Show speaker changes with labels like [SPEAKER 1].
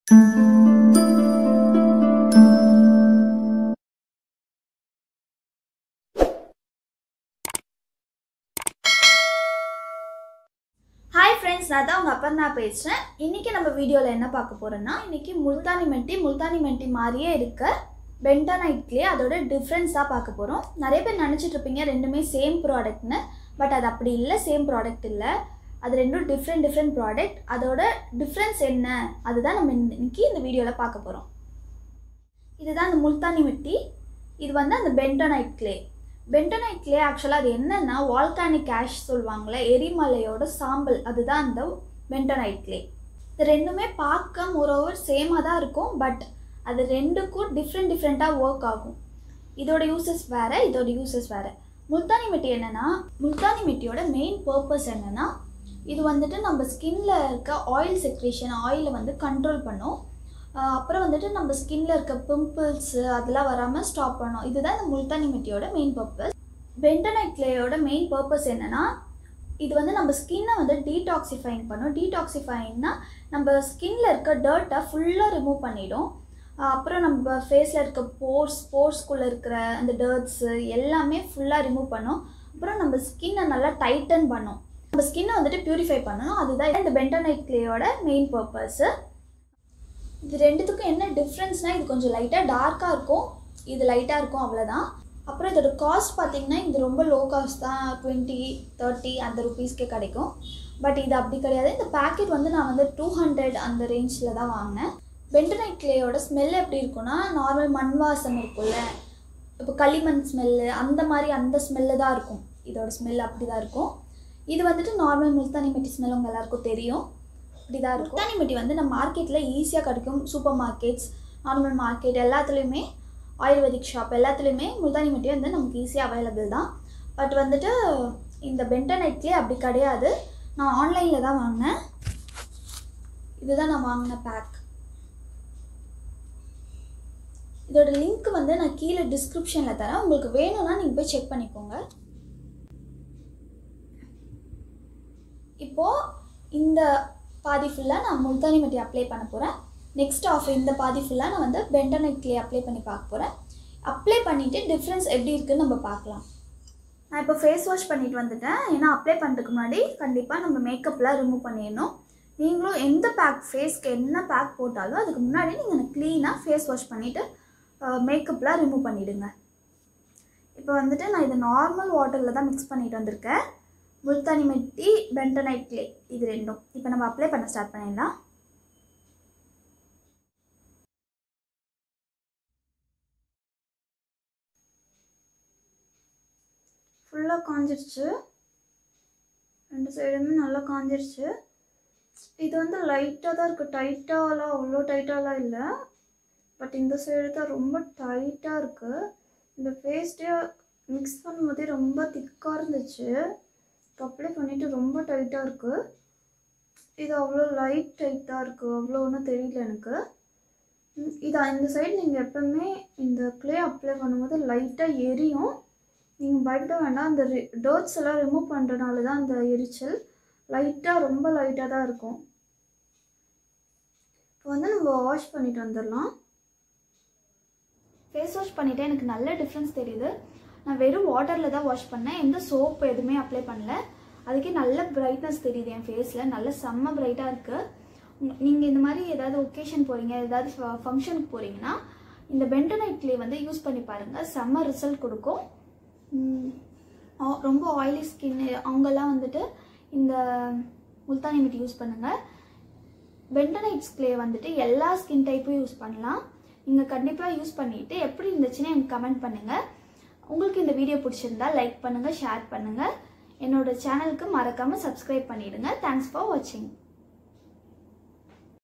[SPEAKER 1] hi friends நான் தான் உங்கள் அப்பா தான் பேசுகிறேன் இன்றைக்கி நம்ம வீடியோவில் என்ன பார்க்க போகிறோன்னா இன்றைக்கி முல்தானி மெட்டி முல்தானி மெட்டி மாதிரியே இருக்க பென்டனைட்லேயே அதோட டிஃப்ரென்ஸாக பார்க்க போகிறோம் நிறைய பேர் நினச்சிட்டு இருப்பீங்க ரெண்டுமே சேம் ப்ராடக்ட்னு பட் அது அப்படி இல்லை சேம் ப்ராடக்ட் இல்லை அது ரெண்டும் டிஃப்ரெண்ட் டிஃப்ரெண்ட் ப்ராடக்ட் அதோட டிஃப்ரென்ஸ் என்ன அதுதான் நம்ம இன்னைக்கு இந்த வீடியோவில் பார்க்க போகிறோம் இதுதான் அந்த முல்தானி மெட்டி இது வந்து அந்த பென்டனைட் கிளே பென்டனைட் கிளே ஆக்சுவலாக அது என்னன்னா வால்கானிக் ஆஷ் சொல்லுவாங்கள்ல எரிமலையோட சாம்பல் அதுதான் அந்த பென்டனைட் கிளே இது ரெண்டுமே பார்க்க மோரோவர் சேமாக தான் இருக்கும் பட் அது ரெண்டுக்கும் டிஃப்ரெண்ட் டிஃப்ரெண்ட்டாக ஒர்க் ஆகும் இதோட யூசஸ் வேறு இதோட யூசஸ் வேறு முல்தானி மெட்டி என்னென்னா முல்தானி மெட்டியோட மெயின் பர்பஸ் என்னென்னா இது வந்துட்டு நம்ம ஸ்கின்ல இருக்க ஆயில் செக்ரேஷன் ஆயிலை வந்து கண்ட்ரோல் பண்ணும் ஆஹ் அப்புறம் வந்துட்டு நம்ம ஸ்கின்ல இருக்க பிம்பிள்ஸு அதெல்லாம் வராமல் ஸ்டாப் பண்ணும் இதுதான் இந்த முல்தானி மெட்டியோட மெயின் பர்பஸ் பென்டனைட் கிளேயோட மெயின் பர்பஸ் என்னென்னா இது வந்து நம்ம ஸ்கின்னை வந்து டீடாக்சிஃபைங் பண்ணும் டீடாக்சிஃபைங்னா நம்ம ஸ்கின்ல இருக்க டர்ட்டை ஃபுல்லாக ரிமூவ் பண்ணிடும் ஆஹ் அப்புறம் நம்ம ஃபேஸில் இருக்க போர்ஸ் போர்ஸ்குள்ளே இருக்கிற அந்த டர்ட்ஸு எல்லாமே ஃபுல்லாக ரிமூவ் பண்ணும் அப்புறம் நம்ம ஸ்கின்னை நல்லா டைட்டன் பண்ணும் நம்ம ஸ்கின்னை வந்துட்டு பியூரிஃபை பண்ணணும் அதுதான் இந்த பென்டனைட் கிளேயோட மெயின் பர்பஸ்ஸு இது ரெண்டுத்துக்கும் என்ன டிஃப்ரென்ஸ்னால் இது கொஞ்சம் லைட்டாக டார்க்காக இருக்கும் இது லைட்டாக இருக்கும் அவ்வளோதான் அப்புறம் இதோட காஸ்ட் பார்த்தீங்கன்னா இது ரொம்ப லோ காஸ்ட் தான் டுவெண்ட்டி தேர்ட்டி அந்த ருபீஸ்க்கே கிடைக்கும் பட் இது அப்படி கிடையாது இந்த பேக்கெட் வந்து நான் வந்து டூ ஹண்ட்ரட் அந்த ரேஞ்சில் தான் வாங்கினேன் பென்டனைட் கிளேயோட ஸ்மெல் எப்படி இருக்கும்னா நார்மல் மண் வாசம் இருக்கும்ல இப்போ களிமண் ஸ்மெல்லு அந்த மாதிரி அந்த ஸ்மெல்லு தான் இருக்கும் இதோட ஸ்மெல் அப்படி தான் இருக்கும் இது வந்துட்டு நார்மல் முல்தானி மெட்டி ஸ்மெல் உங்கள் எல்லாருக்கும் தெரியும் இப்படி தான் இருக்கும் முல்தானி மெட்டி வந்து நம்ம மார்க்கெட்டில் ஈஸியாக கிடைக்கும் சூப்பர் மார்க்கெட்ஸ் நார்மல் மார்க்கெட் எல்லாத்துலேயுமே ஆயுர்வேதிக் ஷாப் எல்லாத்துலேயுமே முல்தானி மெட்டி வந்து நமக்கு ஈஸியாக அவைலபிள் தான் பட் வந்துட்டு இந்த பென்டனைட்லேயே அப்படி கிடையாது நான் ஆன்லைனில் தான் வாங்கினேன் இதுதான் நான் வாங்கின பேக் இதோட லிங்க் வந்து நான் கீழே டிஸ்கிரிப்ஷனில் தரேன் உங்களுக்கு வேணும்னா நீங்கள் போய் செக் பண்ணிக்கோங்க இப்போது இந்த பாதி ஃபுல்லாக நான் முல்தானி மெட்டி அப்ளை பண்ண போகிறேன் நெக்ஸ்ட் ஆஃப் இந்த பாதி ஃபுல்லாக நான் வந்து பென்டனைட் கிளே அப்ளை பண்ணி பார்க்க போகிறேன் அப்ளை பண்ணிவிட்டு டிஃப்ரென்ஸ் எப்படி இருக்குன்னு நம்ம பார்க்கலாம் நான் இப்போ ஃபேஸ் வாஷ் பண்ணிட்டு வந்துட்டேன் ஏன்னா அப்ளை பண்ணுறதுக்கு முன்னாடி கண்டிப்பாக நம்ம மேக்கப்லாம் ரிமூவ் பண்ணிடணும் நீங்களும் எந்த பேக் ஃபேஸ்க்கு என்ன பேக் போட்டாலும் அதுக்கு முன்னாடி நீங்கள் க்ளீனாக ஃபேஸ் வாஷ் பண்ணிவிட்டு மேக்கப்லாம் ரிமூவ் பண்ணிவிடுங்க இப்போ வந்துட்டு நான் இதை நார்மல் வாட்டரில் தான் மிக்ஸ் பண்ணிட்டு வந்திருக்கேன் முல்தானி மெட்டி பென்டனைட் கிளே இது ரெண்டும் இப்போ நம்ம அப்ளை பண்ண ஸ்டார்ட் பண்ணிடலாம் ஃபுல்லாக காஞ்சிருச்சு ரெண்டு சைடுமே நல்லா காஞ்சிருச்சு இது வந்து லைட்டாக தான் இருக்குது டைட்டாலாம் அவ்வளோ டைட்டாலாம் இல்லை பட் இந்த சைடு தான் ரொம்ப டைட்டாக இருக்குது இந்த பேஸ்ட்டே மிக்ஸ் பண்ணும்போதே ரொம்ப திக்காக இருந்துச்சு இப்போ அப்ளை பண்ணிவிட்டு ரொம்ப டைட்டாக இருக்குது இது அவ்வளோ லைட் டைட்டாக இருக்குது அவ்வளோ ஒன்றும் தெரியல எனக்கு ம், இது இந்த சைடு நீங்கள் எப்பவுமே இந்த க்ளே அப்ளை பண்ணும்போது லைட்டாக எரியும் நீங்கள் பயப்பட வேண்டாம் அந்த டர்ட்ஸ் எல்லாம் ரிமூவ் பண்ணுறனால தான் அந்த எரிச்சல் லைட்டாக ரொம்ப லைட்டாக தான் இருக்கும் இப்போ வந்து நம்ம வாஷ் பண்ணிட்டு வந்துடலாம் ஃபேஸ் வாஷ் பண்ணிவிட்டு எனக்கு நல்ல டிஃப்ரென்ஸ் தெரியுது நான் வெறும் வாட்டரில் தான் வாஷ் பண்ணேன் எந்த சோப் எதுவுமே அப்ளை பண்ணல அதுக்கே நல்ல பிரைட்னஸ் தெரியுது என் ஃபேஸில் நல்ல செம்ம பிரைட்டாக இருக்குது நீங்கள் இந்த மாதிரி ஏதாவது ஒகேஷன் போகிறீங்க ஏதாவது ஃபங்க்ஷனுக்கு போகிறீங்கன்னா இந்த பென்டனைட் கிளே வந்து யூஸ் பண்ணி பாருங்கள் செம்ம ரிசல்ட் கொடுக்கும் உம், ஆ- ரொம்ப ஆயிலி ஸ்கின் அவங்கெல்லாம் வந்துட்டு இந்த முல்தானி மெட்டி யூஸ் பண்ணுங்கள் பென்டனைட்ஸ் கிளே வந்துட்டு எல்லா ஸ்கின் டைப்பும் யூஸ் பண்ணலாம் நீங்கள் கண்டிப்பாக யூஸ் பண்ணிவிட்டு எப்படி இருந்துச்சுன்னு எனக்கு கமெண்ட் பண்ணுங்கள் உங்களுக்கு இந்த வீடியோ பிடிச்சிருந்தா லைக் பண்ணுங்கள் ஷேர் பண்ணுங்கள் என்னோட சேனலுக்கு மறக்காமல் சப்ஸ்கிரைப் பண்ணிவிடுங்க தேங்க்ஸ் ஃபார் வாட்சிங்